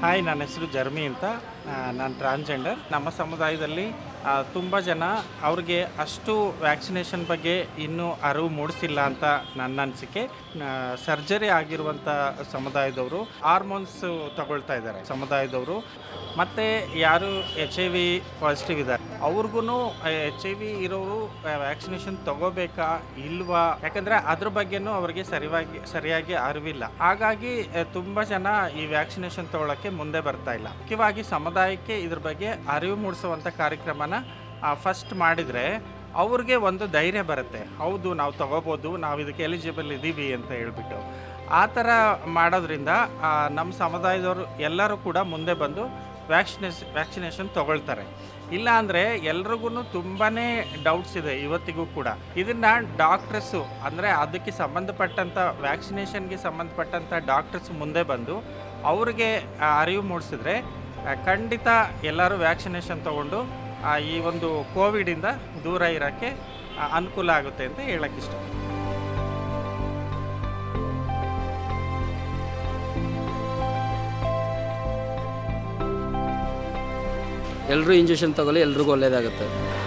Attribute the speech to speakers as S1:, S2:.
S1: hi ನನ್ನ ಹೆಸರು ಜರ್ಮಿ ಅಂತ ನಾನು ಟ್ರಾನ್ಸ್ಜೆಂಡರ್ ನಮ್ಮ ಸಮುದಾಯದಲ್ಲಿ ತುಂಬ ಜನ ಅವ್ರಿಗೆ ಅಷ್ಟು ವ್ಯಾಕ್ಸಿನೇಷನ್ ಬಗ್ಗೆ ಇನ್ನೂ ಅರಿವು ಮೂಡಿಸಿಲ್ಲ ಅಂತ ನನ್ನ ಅನಿಸಿಕೆ ಸರ್ಜರಿ ಆಗಿರುವಂಥ ಸಮುದಾಯದವರು ಹಾರ್ಮೋನ್ಸ್ ತಗೊಳ್ತಾ ಇದ್ದಾರೆ ಸಮುದಾಯದವರು ಮತ್ತು ಯಾರು ಎಚ್ ಐ ವಿ ಪಾಸಿಟಿವ್ ಇದ್ದಾರೆ ಅವ್ರಿಗೂ ಎಚ್ ಐ ವಿ ಇರೋರು ವ್ಯಾಕ್ಸಿನೇಷನ್ ತಗೋಬೇಕಾ ಇಲ್ವಾ ಯಾಕಂದರೆ ಅದ್ರ ಬಗ್ಗೆನೂ ಅವರಿಗೆ ಸರಿಯಾಗಿ ಸರಿಯಾಗಿ ಅರಿವಿಲ್ಲ ಹಾಗಾಗಿ ತುಂಬ ಜನ ಈ ವ್ಯಾಕ್ಸಿನೇಷನ್ ತಗೊಳ್ಳೋಕ್ಕೆ ಮುಂದೆ ಬರ್ತಾ ಇಲ್ಲ ಮುಖ್ಯವಾಗಿ ಸಮುದಾಯಕ್ಕೆ ಇದ್ರ ಬಗ್ಗೆ ಅರಿವು ಮೂಡಿಸುವಂಥ ಕಾರ್ಯಕ್ರಮನ ಫಸ್ಟ್ ಮಾಡಿದರೆ ಅವ್ರಿಗೆ ಒಂದು ಧೈರ್ಯ ಬರುತ್ತೆ ಹೌದು ನಾವು ತಗೋಬೋದು ನಾವು ಇದಕ್ಕೆ ಎಲಿಜಿಬಲ್ ಇದ್ದೀವಿ ಅಂತ ಹೇಳ್ಬಿಟ್ಟು ಆ ಥರ ಮಾಡೋದ್ರಿಂದ ಆ, ನಮ್ಮ ಸಮುದಾಯದವರು ಎಲ್ಲರೂ ಕೂಡ ಮುಂದೆ ಬಂದು ವ್ಯಾಕ್ಸಿನೇಷ್ ವ್ಯಾಕ್ಸಿನೇಷನ್ ತಗೊಳ್ತಾರೆ ಇಲ್ಲ ಅಂದರೆ ಎಲ್ರಿಗೂ ತುಂಬಾ ಡೌಟ್ಸ್ ಇದೆ ಇವತ್ತಿಗೂ ಕೂಡ ಇದನ್ನು ಡಾಕ್ಟ್ರಸ್ಸು ಅಂದರೆ ಅದಕ್ಕೆ ಸಂಬಂಧಪಟ್ಟಂಥ ವ್ಯಾಕ್ಸಿನೇಷನ್ಗೆ ಸಂಬಂಧಪಟ್ಟಂಥ ಡಾಕ್ಟರ್ಸ್ ಮುಂದೆ ಬಂದು ಅವ್ರಿಗೆ ಆ, ಅರಿವು ಮೂಡಿಸಿದ್ರೆ ಆ, ಖಂಡಿತ ಎಲ್ಲರೂ ವ್ಯಾಕ್ಸಿನೇಷನ್ ತಗೊಂಡು ಆ, ಈ ಒಂದು ಕೋವಿಡಿಂದ ದೂರ ಇರೋಕ್ಕೆ ಆ, ಅನುಕೂಲ ಆಗುತ್ತೆ ಅಂತ ಹೇಳಕ್ಕೆ ಇಷ್ಟ
S2: ಎಲ್ಲರೂ ಇಂಜೆಕ್ಷನ್ ತಗೊಳ್ಳಿ ಎಲ್ರಿಗೂ ಒಳ್ಳೆಯದಾಗುತ್ತೆ